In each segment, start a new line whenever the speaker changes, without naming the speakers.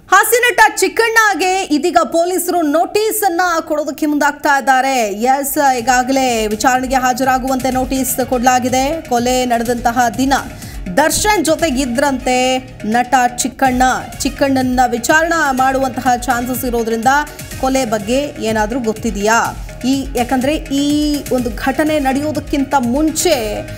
ಹಾಸ್ಯನಟ ಚಿಕ್ಕಣ್ಣಗೆ ಇದೀಗ ಪೊಲೀಸರು ನೋಟಿಸ್ ಅನ್ನ ಕೊಡೋದಕ್ಕೆ ಮುಂದಾಗ್ತಾ ಇದ್ದಾರೆ ಎಸ್ ಈಗಾಗಲೇ ವಿಚಾರಣೆಗೆ ಹಾಜರಾಗುವಂತೆ ನೋಟಿಸ್ ಕೊಡಲಾಗಿದೆ ಕೊಲೆ ನಡೆದಂತಹ ದಿನ ದರ್ಶನ್ ಜೊತೆಗಿದ್ರಂತೆ ನಟ ಚಿಕ್ಕಣ್ಣ ಚಿಕ್ಕಣ್ಣನ ವಿಚಾರಣೆ ಮಾಡುವಂತಹ ಚಾನ್ಸಸ್ ಇರೋದ್ರಿಂದ ಕೊಲೆ ಬಗ್ಗೆ ಏನಾದರೂ ಗೊತ್ತಿದೆಯಾ ಈ ಯಾಕಂದರೆ ಈ ಒಂದು ಘಟನೆ ನಡೆಯೋದಕ್ಕಿಂತ ಮುಂಚೆ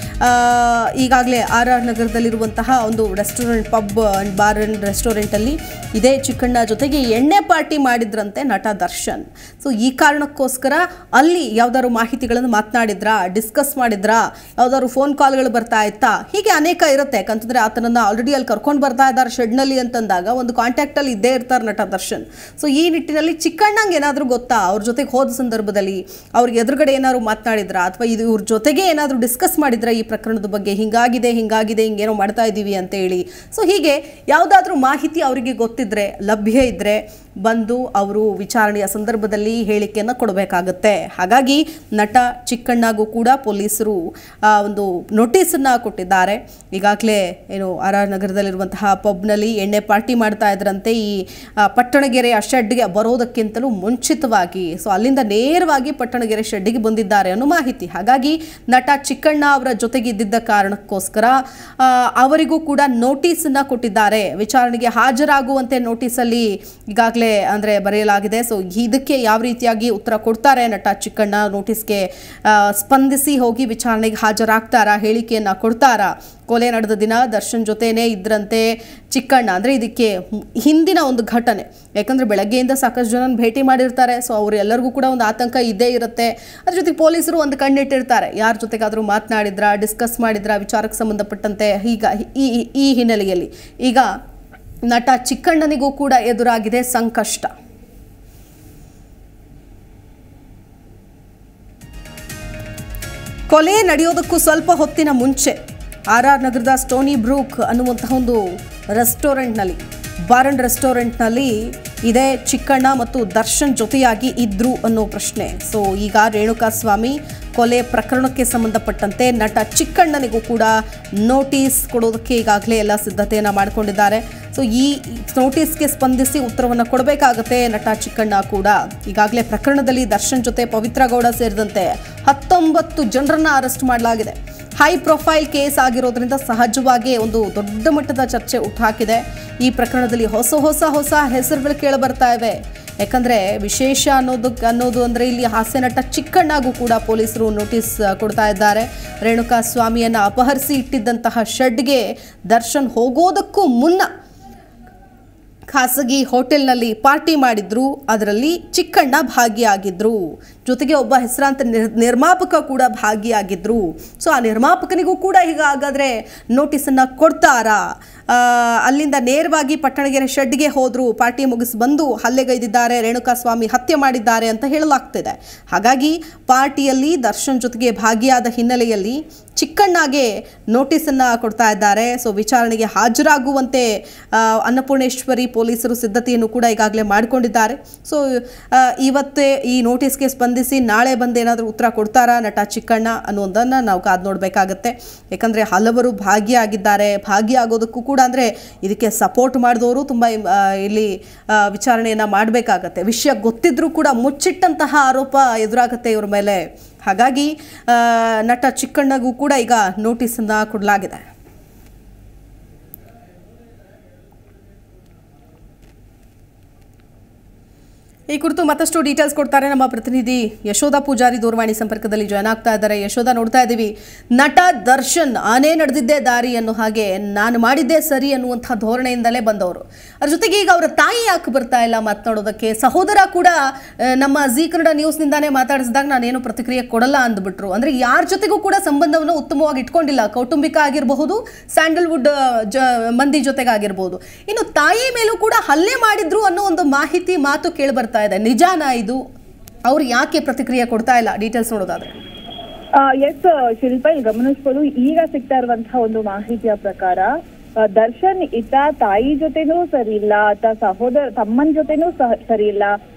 ಈಗಾಗಲೇ ಆರ್ ಆರ್ ನಗರದಲ್ಲಿರುವಂತಹ ಒಂದು restaurant pub and bar and ರೆಸ್ಟೋರೆಂಟಲ್ಲಿ ಇದೇ ಚಿಕ್ಕಣ್ಣ ಜೊತೆಗೆ ಎಣ್ಣೆ ಪಾರ್ಟಿ ಮಾಡಿದ್ರಂತೆ ನಟ ದರ್ಶನ್ ಸೊ ಈ ಕಾರಣಕ್ಕೋಸ್ಕರ ಅಲ್ಲಿ ಯಾವ್ದಾದ್ರು ಮಾಹಿತಿಗಳನ್ನು ಮಾತನಾಡಿದ್ರಾ ಡಿಸ್ಕಸ್ ಮಾಡಿದ್ರಾ ಯಾವ್ದಾದ್ರು ಫೋನ್ ಕಾಲ್ಗಳು ಬರ್ತಾ ಇತ್ತಾ ಹೀಗೆ ಅನೇಕ ಇರುತ್ತೆ ಯಾಕಂತಂದ್ರೆ ಆತನನ್ನ ಆಲ್ರೆಡಿ ಅಲ್ಲಿ ಕರ್ಕೊಂಡು ಬರ್ತಾ ಇದ್ದಾರೆ ಶೆಡ್ನಲ್ಲಿ ಅಂತಂದಾಗ ಒಂದು ಕಾಂಟ್ಯಾಕ್ಟಲ್ಲಿ ಇದ್ದೇ ಇರ್ತಾರೆ ನಟ ದರ್ಶನ್ ಸೊ ಈ ನಿಟ್ಟಿನಲ್ಲಿ ಚಿಕ್ಕಣ್ಣಂಗೆ ಏನಾದರೂ ಗೊತ್ತಾ ಅವ್ರ ಜೊತೆಗೆ ಹೋದ ಸಂದರ್ಭದಲ್ಲಿ ಅವ್ರಿಗೆ ಎದುರುಗಡೆ ಏನಾದ್ರು ಮಾತನಾಡಿದ್ರಾ ಅಥವಾ ಇದು ಇವ್ರ ಜೊತೆಗೆ ಏನಾದರೂ ಡಿಸ್ಕಸ್ ಮಾಡಿದ್ರಾ ಈ ಪ್ರಕರಣದ ಬಗ್ಗೆ ಹಿಂಗಾಗಿದೆ ಹಿಂಗಾಗಿದೆ ಹಿಂಗೇನೋ ಮಾಡ್ತಾ ಇದ್ದೀವಿ ಅಂತ ಹೇಳಿ ಸೊ ಹೀಗೆ ಯಾವುದಾದ್ರೂ ಮಾಹಿತಿ ಅವರಿಗೆ ಗೊತ್ತಿದ್ರೆ ಲಭ್ಯ ಇದ್ದರೆ ಬಂದು ಅವರು ವಿಚಾರಣೆಯ ಸಂದರ್ಭದಲ್ಲಿ ಹೇಳಿಕೆಯನ್ನು ಕೊಡಬೇಕಾಗತ್ತೆ ಹಾಗಾಗಿ ನಟ ಚಿಕ್ಕಣ್ಣಗೂ ಕೂಡ ಪೊಲೀಸರು ಆ, ಒಂದು ನೋಟಿಸನ್ನು ಕೊಟ್ಟಿದ್ದಾರೆ ಈಗಾಗಲೇ ಏನು ಆರ್ ಆರ್ ನಗರದಲ್ಲಿರುವಂತಹ ಪಬ್ನಲ್ಲಿ ಎಣ್ಣೆ ಪಾರ್ಟಿ ಮಾಡ್ತಾ ಇದ್ರಂತೆ ಈ ಆ, ಪಟ್ಟಣಗೆರೆಯ ಶೆಡ್ಗೆ ಬರೋದಕ್ಕಿಂತಲೂ ಮುಂಚಿತವಾಗಿ ಸೊ ಅಲ್ಲಿಂದ ನೇರವಾಗಿ ಪಟ್ಟಣಗೆರೆ ಶೆಡ್ಡಿಗೆ ಬಂದಿದ್ದಾರೆ ಅನ್ನೋ ಮಾಹಿತಿ ಹಾಗಾಗಿ ನಟ ಚಿಕ್ಕಣ್ಣ ಅವರ ಜೊತೆಗಿದ್ದಿದ್ದ ಕಾರಣಕ್ಕೋಸ್ಕರ ಆ, ಅವರಿಗೂ ಕೂಡ ನೋಟಿಸನ್ನು ಕೊಟ್ಟಿದ್ದಾರೆ ವಿಚಾರಣೆಗೆ ಹಾಜರಾಗುವಂತೆ ನೋಟಿಸಲ್ಲಿ ಈಗಾಗಲೇ ಅಂದರೆ ಬರೆಯಲಾಗಿದೆ ಸೊ ಇದಕ್ಕೆ ಯಾವ ರೀತಿಯಾಗಿ ಉತ್ತರ ಕೊಡ್ತಾರೆ ನಟ ಚಿಕ್ಕಣ್ಣ ನೋಟಿಸ್ಗೆ ಆ, ಸ್ಪಂದಿಸಿ ಹೋಗಿ ವಿಚಾರಣೆಗೆ ಹಾಜರಾಗ್ತಾರಾ ಹೇಳಿಕೆಯನ್ನು ಕೊಡ್ತಾರಾ ಕೊಲೆ ನಡೆದ ದಿನ ದರ್ಶನ್ ಜೊತೆನೇ ಇದ್ರಂತೆ ಚಿಕ್ಕಣ್ಣ ಅಂದರೆ ಇದಕ್ಕೆ ಹಿಂದಿನ ಒಂದು ಘಟನೆ ಯಾಕಂದರೆ ಬೆಳಗ್ಗೆಯಿಂದ ಸಾಕಷ್ಟು ಜನ ಭೇಟಿ ಮಾಡಿರ್ತಾರೆ ಸೊ ಅವರು ಎಲ್ಲರಿಗೂ ಕೂಡ ಒಂದು ಆತಂಕ ಇದ್ದೇ ಇರುತ್ತೆ ಅದ್ರ ಜೊತೆಗೆ ಪೊಲೀಸರು ಒಂದು ಕಣ್ಣಿಟ್ಟಿರ್ತಾರೆ ಯಾರ ಜೊತೆಗಾದರೂ ಮಾತನಾಡಿದ್ರಾ ಡಿಸ್ಕಸ್ ಮಾಡಿದ್ರಾ ವಿಚಾರಕ್ಕೆ ಸಂಬಂಧಪಟ್ಟಂತೆ ಈಗ ಈ ಈ- ಈ ಹಿನ್ನೆಲೆಯಲ್ಲಿ ಈಗ ನಟ ಚಿಕ್ಕಣ್ಣನಿಗೂ ಕೂಡ ಎದುರಾಗಿದೆ ಸಂಕಷ್ಟ ಕೊಲೆ ನಡೆಯೋದಕ್ಕೂ ಸ್ವಲ್ಪ ಹೊತ್ತಿನ ಮುಂಚೆ ಆರ್ ಆರ್ ನಗರದ ಸ್ಟೋನಿ ಬ್ರೂಕ್ ಅನ್ನುವಂತಹ ಒಂದು ರೆಸ್ಟೋರೆಂಟ್ನಲ್ಲಿ ಬಾರ್ ಅಂಡ್ ರೆಸ್ಟೋರೆಂಟ್ನಲ್ಲಿ ಇದೇ ಚಿಕ್ಕಣ್ಣ ಮತ್ತು ದರ್ಶನ್ ಜೊತೆಯಾಗಿ ಇದ್ರು ಅನ್ನೋ ಪ್ರಶ್ನೆ ಸೊ ಈಗ ರೇಣುಕಾ ಸ್ವಾಮಿ ಕೊಲೆ ಪ್ರಕರಣಕ್ಕೆ ಸಂಬಂಧಪಟ್ಟಂತೆ ನಟ ಚಿಕ್ಕಣ್ಣನಿಗೂ ಕೂಡ ನೋಟಿಸ್ ಕೊಡೋದಕ್ಕೆ ಈಗಾಗಲೇ ಎಲ್ಲ ಸಿದ್ಧತೆಯನ್ನು ಮಾಡಿಕೊಂಡಿದ್ದಾರೆ ಸೊ ಈ ನೋಟಿಸ್ಗೆ ಸ್ಪಂದಿಸಿ ಉತ್ತರವನ್ನು ಕೊಡಬೇಕಾಗತ್ತೆ ನಟ ಚಿಕ್ಕಣ್ಣ ಕೂಡ ಈಗಾಗಲೇ ಪ್ರಕರಣದಲ್ಲಿ ದರ್ಶನ್ ಜೊತೆ ಪವಿತ್ರ ಗೌಡ ಸೇರಿದಂತೆ ಹತ್ತೊಂಬತ್ತು ಜನರನ್ನ ಅರೆಸ್ಟ್ ಮಾಡಲಾಗಿದೆ ಹೈ ಪ್ರೊಫೈಲ್ ಕೇಸ್ ಆಗಿರೋದ್ರಿಂದ ಸಹಜವಾಗಿ ಒಂದು ದೊಡ್ಡ ಮಟ್ಟದ ಚರ್ಚೆ ಹುಟ್ಟುಹಾಕಿದೆ ಈ ಪ್ರಕರಣದಲ್ಲಿ ಹೊಸ ಹೊಸ ಹೊಸ ಹೆಸರುಗಳು ಕೇಳಬರ್ತಾ ಇವೆ ಯಾಕಂದ್ರೆ ವಿಶೇಷ ಅನ್ನೋದು ಅನ್ನೋದು ಅಂದ್ರೆ ಇಲ್ಲಿ ಹಾಸ್ಯನಟ ಚಿಕ್ಕಣ್ಣಗೂ ಕೂಡ ಪೊಲೀಸರು ನೋಟಿಸ್ ಆ, ಕೊಡ್ತಾ ಇದ್ದಾರೆ ರೇಣುಕಾ ಸ್ವಾಮಿಯನ್ನ ಅಪಹರಿಸಿ ಇಟ್ಟಿದ್ದಂತಹ ಶೆಡ್ಗೆ ದರ್ಶನ್ ಹೋಗೋದಕ್ಕೂ ಮುನ್ನ ಖಾಸಗಿ ಹೋಟೆಲ್ನಲ್ಲಿ ಪಾರ್ಟಿ ಮಾಡಿದ್ರು ಅದರಲ್ಲಿ ಚಿಕ್ಕಣ್ಣ ಭಾಗಿಯಾಗಿದ್ರು ಜೊತೆಗೆ ಒಬ್ಬ ಹೆಸರಾಂತ ನಿರ್- ನಿರ್ಮಾಪಕ ಕೂಡ ಭಾಗಿಯಾಗಿದ್ರು ಸೊ ಆ ನಿರ್ಮಾಪಕನಿಗೂ ಕೂಡ ಈಗ ಹಾಗಾದ್ರೆ ನೋಟಿಸನ್ನು ಕೊಡ್ತಾರಾ ಆ, ಅಲ್ಲಿಂದ ನೇರವಾಗಿ ಪಟ್ಟಣಗೆರೆ ಶೆಡ್ಗೆ ಹೋದ್ರು ಪಾರ್ಟಿ ಮುಗಿಸಿ ಬಂದು ಹಲ್ಲೆಗೈದಿದ್ದಾರೆ ರೇಣುಕಾ ಸ್ವಾಮಿ ಹತ್ಯೆ ಮಾಡಿದ್ದಾರೆ ಅಂತ ಹೇಳಲಾಗ್ತಿದೆ ಹಾಗಾಗಿ ಪಾರ್ಟಿಯಲ್ಲಿ ದರ್ಶನ್ ಜೊತೆಗೆ ಭಾಗಿಯಾದ ಹಿನ್ನೆಲೆಯಲ್ಲಿ ಚಿಕ್ಕಣ್ಣಗೆ ನೋಟಿಸನ್ನು ಕೊಡ್ತಾ ಇದ್ದಾರೆ ಸೊ ವಿಚಾರಣೆಗೆ ಹಾಜರಾಗುವಂತೆ ಆ, ಅನ್ನಪೂರ್ಣೇಶ್ವರಿ ಪೊಲೀಸರು ಸಿದ್ಧತೆಯನ್ನು ಕೂಡ ಈಗಾಗಲೇ ಮಾಡಿಕೊಂಡಿದ್ದಾರೆ ಸೊ ಆ, ಇವತ್ತೇ ಈ ನೋಟಿಸ್ಗೆ ಸ್ಪಂದಿಸಿ ನಾಳೆ ಬಂದು ಏನಾದರೂ ಉತ್ತರ ಕೊಡ್ತಾರಾ ನಟ ಚಿಕ್ಕಣ್ಣ ಅನ್ನೋದನ್ನು ನಾವು ಕಾದು ನೋಡಬೇಕಾಗತ್ತೆ ಯಾಕಂದರೆ ಹಲವರು ಭಾಗಿಯಾಗಿದ್ದಾರೆ ಭಾಗಿಯಾಗೋದಕ್ಕೂ ಕೂಡ ಅಂದರೆ ಇದಕ್ಕೆ ಸಪೋರ್ಟ್ ಮಾಡಿದವರು ತುಂಬ ಇಲ್ಲಿ ಆ, ವಿಚಾರಣೆಯನ್ನು ಮಾಡಬೇಕಾಗತ್ತೆ ವಿಷಯ ಗೊತ್ತಿದ್ರೂ ಕೂಡ ಮುಚ್ಚಿಟ್ಟಂತಹ ಆರೋಪ ಎದುರಾಗುತ್ತೆ ಇವ್ರ ಮೇಲೆ ಹಾಗಾಗಿ ಆ, ನಟ ಚಿಕ್ಕಣ್ಣಗೂ ಕೂಡ ಈಗ ನೋಟಿಸನ್ನು ಕೊಡಲಾಗಿದೆ ಈ ಕುರಿತು ಮತ್ತಷ್ಟು ಡೀಟೇಲ್ಸ್ ಕೊಡ್ತಾರೆ ನಮ್ಮ ಪ್ರತಿನಿಧಿ ಯಶೋಧ ಪೂಜಾರಿ ದೂರವಾಣಿ ಸಂಪರ್ಕದಲ್ಲಿ ಜಾಯ್ನ್ ಆಗ್ತಾ ಇದ್ದಾರೆ ಯಶೋಧ ನೋಡ್ತಾ ಇದ್ದೀವಿ ನಟ ದರ್ಶನ್ ಆನೆ ನಡೆದಿದ್ದೇ ದಾರಿ ಅನ್ನೋ ಹಾಗೆ ನಾನು ಮಾಡಿದ್ದೇ ಸರಿ ಅನ್ನುವಂಥ ಧೋರಣೆಯಿಂದಲೇ ಬಂದವರು ಅದ್ರ ಜೊತೆಗೆ ಈಗ ಅವರ ತಾಯಿ ಯಾಕೆ ಬರ್ತಾ ಇಲ್ಲ ಮಾತನಾಡೋದಕ್ಕೆ ಸಹೋದರ ಕೂಡ ಆ, ನಮ್ಮ ಜಿ ಕನ್ನಡ ನ್ಯೂಸ್ನಿಂದಾನೇ ಮಾತಾಡಿಸಿದಾಗ ನಾನೇನು ಪ್ರತಿಕ್ರಿಯೆ ಕೊಡಲ್ಲ ಅಂದ್ಬಿಟ್ರು ಅಂದ್ರೆ ಯಾರ ಜೊತೆಗೂ ಕೂಡ ಸಂಬಂಧವನ್ನು ಉತ್ತಮವಾಗಿ ಇಟ್ಕೊಂಡಿಲ್ಲ ಕೌಟುಂಬಿಕ ಆಗಿರಬಹುದು ಸ್ಯಾಂಡಲ್ವುಡ್ ಆ, ಜ ಮಂದಿ ಜೊತೆಗಾಗಿರ್ಬೋದು ಇನ್ನು ತಾಯಿ ಮೇಲೂ ಕೂಡ ಹಲ್ಲೆ ಮಾಡಿದ್ರು ಅನ್ನೋ ಒಂದು ಮಾಹಿತಿ ಮಾತು ಕೇಳಿ ಬರ್ತಾ ಇದೆ ನಿಜಾನಾ ಇದು ಅವ್ರು ಯಾಕೆ ಪ್ರತಿಕ್ರಿಯೆ ಕೊಡ್ತಾ ಇಲ್ಲ ಡೀಟೇಲ್ಸ್ ನೋಡೋದಾದ್ರೆ
ಎಸ್ ಶಿಲ್ಪ ಇಲ್ಲಿ ಗಮನಿಸ್ಬೋದು ಈಗ ಸಿಗ್ತಾ ಇರುವಂತಹ ಒಂದು ಮಾಹಿತಿಯ ಪ್ರಕಾರ ಆ, ದರ್ಶನ್ ಇತ್ತ ತಾಯಿ ಜೊತೆನೂ ಸರಿ ಇಲ್ಲ ಆತ ಸಹೋದರ ತಮ್ಮನ ಜೊತೆನೂ ಸಹ ಸರಿ ಇಲ್ಲ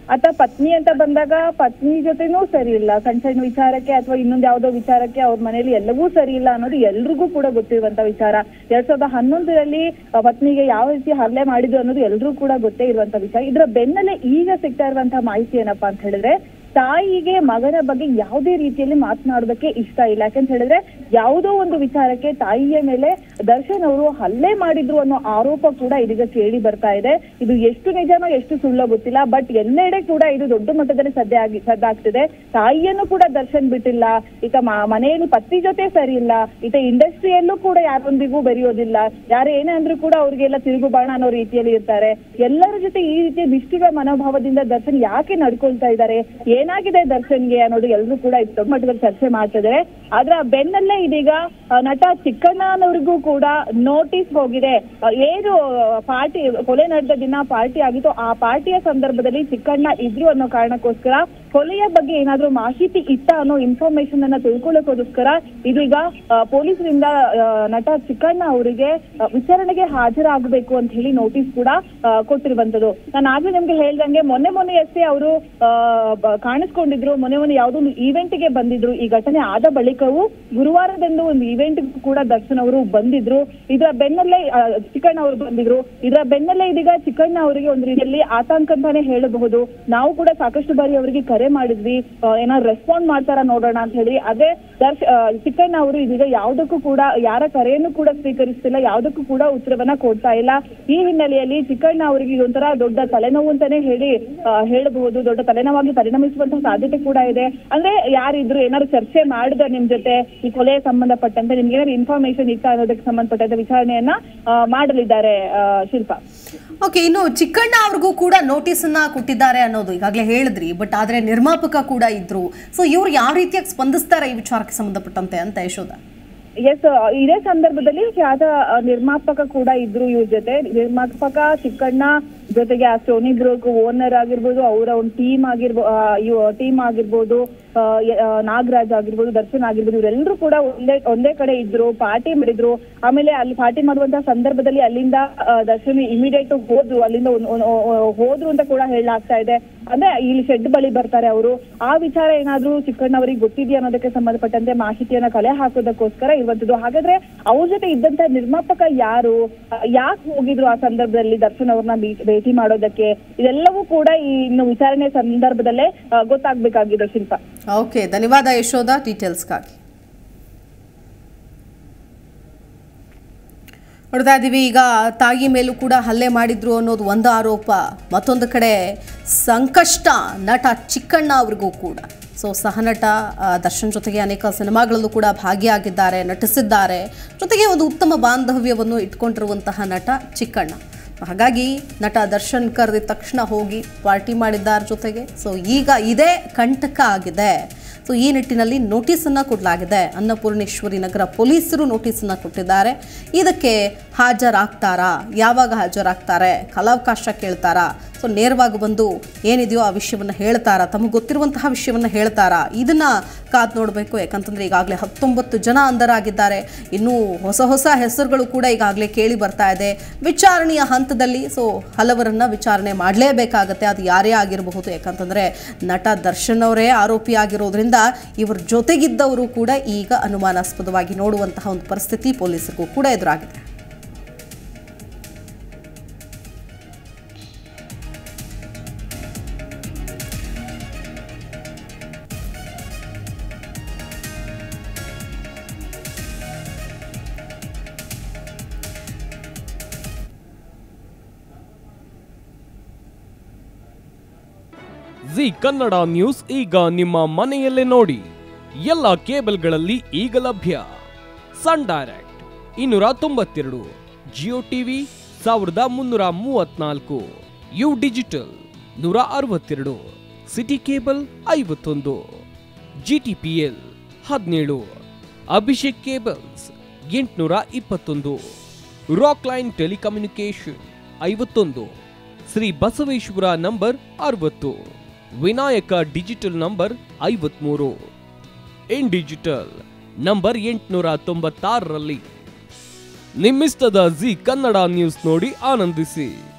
ಆತ ಪತ್ನಿ ಅಂತ ಬಂದಾಗ ಪತ್ನಿ ಜೊತೆನೂ ಸರಿ ಇಲ್ಲ ಸಣ್ಣ ಸಣ್ಣ ವಿಚಾರಕ್ಕೆ ಅಥವಾ ಇನ್ನೊಂದ್ ಯಾವ್ದೋ ವಿಚಾರಕ್ಕೆ ಅವ್ರ ಮನೇಲಿ ಎಲ್ಲವೂ ಸರಿ ಇಲ್ಲ ಅನ್ನೋದು ಎಲ್ರಿಗೂ ಕೂಡ ಗೊತ್ತಿರುವಂತ ವಿಚಾರ ಎರಡ್ ಸಾವಿರದ ಹನ್ನೊಂದರಲ್ಲಿ ಆ, ಪತ್ನಿಗೆ ಯಾವ ರೀತಿ ಹಲ್ಲೆ ಮಾಡಿದ್ರು ಅನ್ನೋದು ಎಲ್ರಿಗೂ ಕೂಡ ಗೊತ್ತೇ ಇರುವಂತ ವಿಚಾರ ಇದ್ರ ಬೆನ್ನಲ್ಲೇ ಈಗ ಸಿಗ್ತಾ ಇರುವಂತಹ ಮಾಹಿತಿ ಏನಪ್ಪಾ ಅಂತ ಹೇಳಿದ್ರೆ ತಾಯಿಗೆ ಮಗನ ಬಗ್ಗೆ ಯಾವುದೇ ರೀತಿಯಲ್ಲಿ ಮಾತನಾಡೋದಕ್ಕೆ ಇಷ್ಟ ಇಲ್ಲ ಯಾಕಂತ ಹೇಳಿದ್ರೆ ಯಾವುದೋ ಒಂದು ವಿಚಾರಕ್ಕೆ ತಾಯಿಯ ಮೇಲೆ ದರ್ಶನ್ ಅವರು ಹಲ್ಲೆ ಮಾಡಿದ್ರು ಅನ್ನೋ ಆರೋಪ ಕೂಡ ಇದೀಗ ಕೇಳಿ ಬರ್ತಾ ಇದೆ ಇದು ಎಷ್ಟು ನಿಜನೋ ಎಷ್ಟು ಸುಳ್ಳೋ ಗೊತ್ತಿಲ್ಲ ಬಟ್ ಎಲ್ಲೆಡೆ ಕೂಡ ಇದು ದೊಡ್ಡ ಮಟ್ಟದಲ್ಲಿ ಸದ್ಯ ಆಗಿ ಸದ್ದಾಗ್ತಿದೆ ತಾಯಿಯನ್ನು ಕೂಡ ದರ್ಶನ್ ಬಿಟ್ಟಿಲ್ಲ ಈತ ಮ- ಮನೆಯಲ್ಲಿ ಪತ್ನಿ ಜೊತೆ ಸರಿ ಇಲ್ಲ ಈತ ಇಂಡಸ್ಟ್ರಿಯಲ್ಲೂ ಕೂಡ ಯಾರೊಂದಿಗೂ ಬೆರೆಯೋದಿಲ್ಲ ಯಾರು ಏನೇ ಅಂದ್ರೂ ಕೂಡ ಅವ್ರಿಗೆಲ್ಲ ತಿರುಗು ಬಾಣ ಅನ್ನೋ ರೀತಿಯಲ್ಲಿ ಇರ್ತಾರೆ ಎಲ್ಲರ ಜೊತೆ ಈ ರೀತಿಯ ನಿಷ್ಠುರ ಮನೋಭಾವದಿಂದ ದರ್ಶನ್ ಯಾಕೆ ನಡ್ಕೊಳ್ತಾ ಇದ್ದಾರೆ ಏನಾಗಿದೆ ದರ್ಶನ್ಗೆ ಅನ್ನೋದು ಎಲ್ಲರೂ ಕೂಡ ಇದು ದೊಡ್ಡ ಮಟ್ಟದಲ್ಲಿ ಚರ್ಚೆ ಮಾಡ್ತಿದ್ದಾರೆ ಆದ್ರೆ ಆ ಬೆನ್ನಲ್ಲೇ ಇದೀಗ ಆ, ನಟ ಚಿಕ್ಕಣ್ಣನವ್ರಿಗೂ ಕೂಡ ನೋಟಿಸ್ ಹೋಗಿದೆ ಆ, ಏನು ಪಾರ್ಟಿ ಕೊಲೆ ನಡೆದ ದಿನ ಪಾರ್ಟಿ ಆಗಿತ್ತು ಆ ಪಾರ್ಟಿಯ ಸಂದರ್ಭದಲ್ಲಿ ಚಿಕ್ಕಣ್ಣ ಇದ್ರು ಅನ್ನೋ ಕಾರಣಕ್ಕೋಸ್ಕರ ಕೊಲೆಯ ಬಗ್ಗೆ ಏನಾದ್ರೂ ಮಾಹಿತಿ ಇತ್ತ ಅನ್ನೋ ಇನ್ಫಾರ್ಮೇಶನ್ ಅನ್ನ ತಿಳ್ಕೊಳ್ಳೋಕೋಸ್ಕರ ಇದೀಗ ಆ, ಪೊಲೀಸರಿಂದ ಆ, ನಟ ಚಿಕ್ಕಣ್ಣ ಅವರಿಗೆ ಆ, ವಿಚಾರಣೆಗೆ ಹಾಜರಾಗಬೇಕು ಅಂತ ಹೇಳಿ ನೋಟಿಸ್ ಕೂಡ ಆ, ಕೊಟ್ಟಿರುವಂತದ್ದು ನಾನು ಆಗ್ಲೇ ನಿಮ್ಗೆ ಹೇಳ್ದಂಗೆ ಮೊನ್ನೆ ಮೊನ್ನೆ ಅಷ್ಟೇ ಅವರು ಕಾಣಿಸ್ಕೊಂಡಿದ್ರು ಮೊನ್ನೆ ಮೊನ್ನೆ ಯಾವ್ದೋ ಒಂದು event ಗೆ ಬಂದಿದ್ರು ಈ ಘಟನೆ ಆದ ಬಳಿಕವೂ ಗುರುವಾರದಂದು ಒಂದು ಇವೆಂಟ್ ಕೂಡ ದರ್ಶನ್ ಅವರು ಬಂದಿದ್ರು ಇದರ ಬೆನ್ನಲ್ಲೇ ಆ, ಚಿಕ್ಕಣ್ಣ ಅವರು ಬಂದಿದ್ರು ಇದರ ಬೆನ್ನಲ್ಲೇ ಇದೀಗ ಚಿಕ್ಕಣ್ಣ ಅವರಿಗೆ ಒಂದು ರೀತಿಯಲ್ಲಿ ಆತಂಕ ಅಂತಾನೆ ಹೇಳಬಹುದು ನಾವು ಕೂಡ ಸಾಕಷ್ಟು ಬಾರಿ ಅವರಿಗೆ ಕರೆ ಮಾಡಿದ್ವಿ ಆ, ಏನಾದ್ರು ರೆಸ್ಪಾಂಡ್ ಮಾಡ್ತಾರ ನೋಡೋಣ ಅಂತ ಹೇಳಿ ಅದೇ ದರ್ಶ ಆ, ಚಿಕ್ಕಣ್ಣ ಅವರು ಇದೀಗ ಯಾವುದಕ್ಕೂ ಕೂಡ ಯಾರ ಕರೆಯನ್ನು ಕೂಡ ಸ್ವೀಕರಿಸ್ತಿಲ್ಲ ಯಾವುದಕ್ಕೂ ಕೂಡ ಉತ್ತರವನ್ನ ಕೊಡ್ತಾ ಇಲ್ಲ ಈ ಹಿನ್ನೆಲೆಯಲ್ಲಿ ಚಿಕ್ಕಣ್ಣ ಅವರಿಗೆ ಇದೊಂಥರ ದೊಡ್ಡ ತಲೆನೋವು ಅಂತಾನೆ ಹೇಳಿ ಆ, ಹೇಳಬಹುದು ದೊಡ್ಡ ತಲೆನೋವಾಗಿ ಪರಿಣಮಿಸುವಂತಹ ಸಾಧ್ಯತೆ ಕೂಡ ಇದೆ ಅಂದ್ರೆ ಯಾರಿದ್ರು ಏನಾದ್ರು ಚರ್ಚೆ ಮಾಡಿದ ನಿಮ್ ಜೊತೆ ಈ ಕೊಲೆಗೆ ಸಂಬಂಧಪಟ್ಟಂತೆ ನಿಮ್ಗೆ ಏನಾದ್ರು ಇನ್ಫಾರ್ಮೇಶನ್ ಇತ್ತ ಅನ್ನೋದಕ್ಕೆ ಸಂಬಂಧಪಟ್ಟಂತೆ ವಿಚಾರಣೆಯನ್ನ ಆ, ಮಾಡಲಿದ್ದಾರೆ ಆ, ಶಿಲ್ಪ
ಓಕೆ ಇನ್ನು ಚಿಕ್ಕಣ್ಣ ಅವ್ರಿಗೂ ಕೂಡ ನೋಟಿಸ್ ಅನ್ನ ಕೊಟ್ಟಿದ್ದಾರೆ ಅನ್ನೋದು ಈಗಾಗಲೇ ಹೇಳಿದ್ರಿ ಬಟ್ ಆದ್ರೆ ನಿರ್ಮಾಪಕ ಕೂಡ ಇದ್ರು ಸೊ ಇವ್ರು ಯಾವ ರೀತಿಯಾಗಿ ಸ್ಪಂದಿಸ್ತಾರೆ ಈ ವಿಚಾರಕ್ಕೆ ಸಂಬಂಧಪಟ್ಟಂತೆ ಅಂತ ಯಶೋಧ
ಎಸ್ ಇದೇ ಸಂದರ್ಭದಲ್ಲಿ ಖ್ಯಾತ ಆ, ನಿರ್ಮಾಪಕ ಕೂಡ ಇದ್ರು ಇವ್ರ ಜೊತೆ ನಿರ್ಮಾಪಕ ಚಿಕ್ಕಣ್ಣ ಜೊತೆಗೆ ಆ ಸ್ಟೋನಿ ಬ್ರೋಕ್ ಓನರ್ ಆಗಿರ್ಬೋದು ಅವರ ಒಂದು ಟೀಮ್ ಆಗಿರ್ಬೋದು ಟೀಮ್ ಆಗಿರ್ಬೋದು ಆ, ಯ- ಆ, ನಾಗರಾಜ್ ಆಗಿರ್ಬೋದು ದರ್ಶನ್ ಆಗಿರ್ಬೋದು ಇವರೆಲ್ಲರೂ ಕೂಡ ಒಂದೇ ಒಂದೇ ಕಡೆ ಇದ್ರು ಪಾರ್ಟಿ ಮಾಡಿದ್ರು ಆಮೇಲೆ ಅಲ್ಲಿ ಪಾರ್ಟಿ ಮಾಡುವಂತಹ ಸಂದರ್ಭದಲ್ಲಿ ಅಲ್ಲಿಂದ ಆ, ದರ್ಶನ್ ಇಮಿಡಿಯೇಟ್ ಹೋದ್ರು ಅಲ್ಲಿಂದ ಒಂದ್- ಒಂದ್- ಒಂದ್- ಹೋದ್ರು ಅಂತ ಕೂಡ ಹೇಳಲಾಗ್ತಾ ಇದೆ ಅಂದ್ರೆ ಇಲ್ಲಿ ಶೆಡ್ ಬಳಿ ಬರ್ತಾರೆ ಅವರು ಆ ವಿಚಾರ ಏನಾದ್ರೂ ಚಿಕ್ಕಣ್ಣವರಿಗೆ ಗೊತ್ತಿದೆಯಾ ಅನ್ನೋದಕ್ಕೆ ಸಂಬಂಧಪಟ್ಟಂತೆ ಮಾಹಿತಿಯನ್ನ ಕಲೆ ಹಾಕೋದಕ್ಕೋಸ್ಕರ ಇರುವಂತದ್ದು ಹಾಗಾದ್ರೆ ಅವ್ರ ಜೊತೆ ಇದ್ದಂತ ನಿರ್ಮಾಪಕ ಯಾರು ಯಾಕೆ ಹೋಗಿದ್ರು ಆ ಸಂದರ್ಭದಲ್ಲಿ ದರ್ಶನ್ ಅವ್ರನ್ನ ಭೇ- ಭೇಟಿ ಮಾಡೋದಕ್ಕೆ ಇದೆಲ್ಲವೂ ಕೂಡ ಈ ಇನ್ನು ವಿಚಾರಣೆ ಸಂದರ್ಭದಲ್ಲೇ ಆ, ಗೊತ್ತಾಗ್ಬೇಕಾಗಿದೆ ಶಿಲ್ಪ
ಓಕೆ ಧನ್ಯವಾದ ಯಶೋಧ ಡೀಟೇಲ್ಸ್ಗಾಗಿ ನೋಡ್ತಾ ಇದ್ದೀವಿ ಈಗ ತಾಯಿ ಮೇಲೂ ಕೂಡ ಹಲ್ಲೆ ಮಾಡಿದ್ರು ಅನ್ನೋದು ಒಂದು ಆರೋಪ ಮತ್ತೊಂದು ಕಡೆ ಸಂಕಷ್ಟ ನಟ ಚಿಕ್ಕಣ್ಣ ಅವ್ರಿಗೂ ಕೂಡ ಸೊ ಸಹನಟ ಆ, ದರ್ಶನ್ ಜೊತೆಗೆ ಅನೇಕ ಸಿನಿಮಾಗಳಲ್ಲೂ ಕೂಡ ಭಾಗಿಯಾಗಿದ್ದಾರೆ ನಟಿಸಿದ್ದಾರೆ ಜೊತೆಗೆ ಒಂದು ಉತ್ತಮ ಬಾಂಧವ್ಯವನ್ನು ಇಟ್ಕೊಂಡಿರುವಂತಹ ನಟ ಚಿಕ್ಕಣ್ಣ ಹಾಗಾಗಿ ನಟ ದರ್ಶನ್ ಕರೆದಿದ ತಕ್ಷಣ ಹೋಗಿ ಪಾರ್ಟಿ ಮಾಡಿದ್ದಾರೆ ಜೊತೆಗೆ ಸೊ ಈಗ ಇದೇ ಕಂಟಕ ಆಗಿದೆ ಸೊ ಈ ನಿಟ್ಟಿನಲ್ಲಿ ನೋಟಿಸನ್ನು ಕೊಡಲಾಗಿದೆ ಅನ್ನಪೂರ್ಣೇಶ್ವರಿ ನಗರ ಪೊಲೀಸರು ನೋಟಿಸನ್ನು ಕೊಟ್ಟಿದ್ದಾರೆ ಇದಕ್ಕೆ ಹಾಜರಾಗ್ತಾರಾ ಯಾವಾಗ ಹಾಜರಾಗ್ತಾರೆ ಕಾಲಾವಕಾಶ ಕೇಳ್ತಾರಾ ಸೊ ನೇರವಾಗಿ ಬಂದು ಏನಿದೆಯೋ ಆ ವಿಷಯವನ್ನು ಹೇಳ್ತಾರಾ ತಮಗೆ ಗೊತ್ತಿರುವಂತಹ ವಿಷಯವನ್ನು ಹೇಳ್ತಾರಾ ಇದನ್ನು ಕಾದು ನೋಡಬೇಕು ಯಾಕಂತಂದರೆ ಈಗಾಗಲೇ ಹತ್ತೊಂಬತ್ತು ಜನ ಅಂಧರಾಗಿದ್ದಾರೆ ಇನ್ನೂ ಹೊಸ ಹೊಸ ಹೆಸರುಗಳು ಕೂಡ ಈಗಾಗಲೇ ಕೇಳಿ ಬರ್ತಾ ಇದೆ ವಿಚಾರಣೆಯ ಹಂತದಲ್ಲಿ ಸೊ ಹಲವರನ್ನ ವಿಚಾರಣೆ ಮಾಡಲೇಬೇಕಾಗತ್ತೆ ಅದು ಯಾರೇ ಆಗಿರಬಹುದು ಯಾಕಂತಂದರೆ ನಟ ದರ್ಶನ್ ಅವರೇ ಆರೋಪಿಯಾಗಿರೋದ್ರಿಂದ ಇವ್ರ ಜೊತೆಗಿದ್ದವರು ಕೂಡ ಈಗ ಅನುಮಾನಾಸ್ಪದವಾಗಿ ನೋಡುವಂತಹ ಒಂದು ಪರಿಸ್ಥಿತಿ ಪೊಲೀಸರಿಗೂ ಕೂಡ ಎದುರಾಗಿದೆ
ಜಿ ಕನ್ನಡ ನ್ಯೂಸ್ ಈಗ ನಿಮ್ಮ ಮನೆಯಲ್ಲೇ ನೋಡಿ ಎಲ್ಲ ಕೇಬಲ್ಗಳಲ್ಲಿ ಈಗ ಲಭ್ಯ ಸನ್ ಡೈರೆಕ್ಟ್ ಇನ್ನೂರ ತೊಂಬತ್ತೆರಡು ಜಿಯೋ ಟಿವಿ ಸಾವಿರದ ಮುನ್ನೂರ ಮೂವತ್ನಾಲ್ಕು ಯು ಡಿಜಿಟಲ್ ನೂರ ಅರವತ್ತೆರಡು ಸಿಟಿ ಕೇಬಲ್ ಐವತ್ತೊಂದು ಜಿ ಟಿ ಪಿ ಎಲ್ ಹದಿನೇಳು ಅಭಿಷೇಕ್ ಕೇಬಲ್ಸ್ ಎಂಟುನೂರ ಇಪ್ಪತ್ತೊಂದು ರಾಕ್ ಲೈನ್ ಟೆಲಿಕಮ್ಯುನಿಕೇಶನ್ ಐವತ್ತೊಂದು ಶ್ರೀ ಬಸವೇಶ್ವರ ನಂಬರ್ ಅರವತ್ತು ವಿನಾಯಕ ಡಿಜಿಟಲ್ ನಂಬರ್ ಐವತ್ಮೂರು ಇನ್ ಡಿಜಿಟಲ್ ನಂಬರ್ ಎಂಟುನೂರ ತೊಂಬತ್ತಾರರಲ್ಲಿ ನಿಮ್ಮಿಸ್ತದ ಜಿ ಕನ್ನಡ ನ್ಯೂಸ್ ನೋಡಿ ಆನಂದಿಸಿ